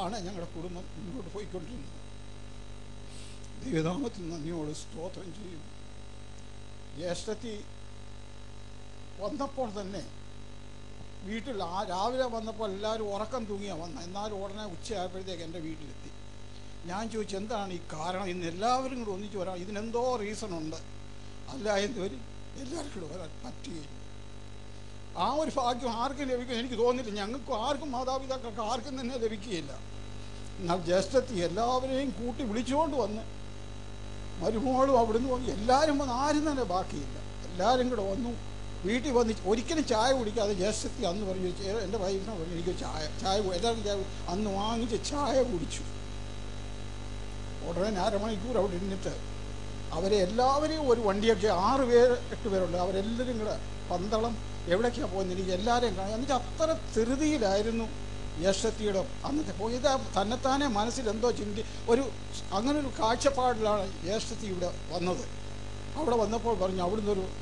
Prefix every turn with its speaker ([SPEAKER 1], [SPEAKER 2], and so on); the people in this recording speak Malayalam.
[SPEAKER 1] ആണ് ഞങ്ങളുടെ കുടുംബം മുന്നോട്ട് പോയിക്കൊണ്ടിരുന്നത് ദൈവനാമത്തിൽ നന്ദിയോട് സ്തോത്രം ചെയ്യും ജ്യേഷ്ഠത്തി വന്നപ്പോൾ തന്നെ വീട്ടിൽ ആ രാവിലെ വന്നപ്പോൾ എല്ലാവരും ഉറക്കം തൂങ്ങിയാ വന്ന എന്നാലും ഉടനെ ഉച്ചയായപ്പോഴത്തേക്ക് എൻ്റെ വീട്ടിലെത്തി ഞാൻ ചോദിച്ചു എന്താണ് ഈ കാരണം ഇന്ന് എല്ലാവരും കൂടെ ഒന്നിച്ച് വരാം ഇതിനെന്തോ റീസൺ ഉണ്ട് അല്ല എന്നൊരു എല്ലാവർക്കും കൂടെ വരാൻ പറ്റുകയില്ല ആ ഒരു ഭാഗ്യം ആർക്കും ലഭിക്കും എനിക്ക് തോന്നില്ല ഞങ്ങൾക്കും ആർക്കും മാതാപിതാക്കൾക്ക് ആർക്കും തന്നെ ലഭിക്കുകയില്ല എന്നാൽ ജ്യേഷ്ഠത്തി എല്ലാവരെയും കൂട്ടി വിളിച്ചുകൊണ്ട് വന്ന് മരുമോളും അവിടുന്ന് വന്നു എല്ലാവരും വന്ന് ആരും തന്നെ ബാക്കിയില്ല എല്ലാവരും കൂടെ വന്നു വീട്ടിൽ വന്ന് ഒരിക്കലും ചായ കുടിക്കാതെ ജ്യേഷ്ഠത്തി അന്ന് പറഞ്ഞു "ചേ- എൻ്റെ വൈഫിനെ പറഞ്ഞു എനിക്ക് ചായ ചായ കു- എല്ലാവരും ചായ കു-" അന്ന് വാങ്ങിച്ച് ചായ കുടിച്ചു ഉടനെ അരമണിക്കൂർ അവിടെ ഇരുന്നിട്ട് അവരെ എല്ലാവരെയും ഒരു വണ്ടിയൊക്കെ ആറ് പേര് എട്ട് പേരുണ്ട് അവരെല്ലാവരും കൂടെ പന്തളം എവിടേക്കാണ് പോകുന്നത് എനിക്ക് എല്ലാവരെയും കാണാം എന്നിട്ട് അത്ര ധൃതിയിലായിരുന്നു ജ്യേഷ്ഠത്തിയുടെ അന്നത്തെ പോയി ഇത് തന്നെത്താനെ മനസ്സിൽ എന്തോ ചിന്തി ഒരു അങ്ങനെ ഒരു കാഴ്ചപ്പാടിലാണ് ജ്യേഷ്ഠത്തി ഇവിടെ വന്നത് അവിടെ വന്നപ്പോൾ പറഞ്ഞു അവിടുന്ന് ഒരു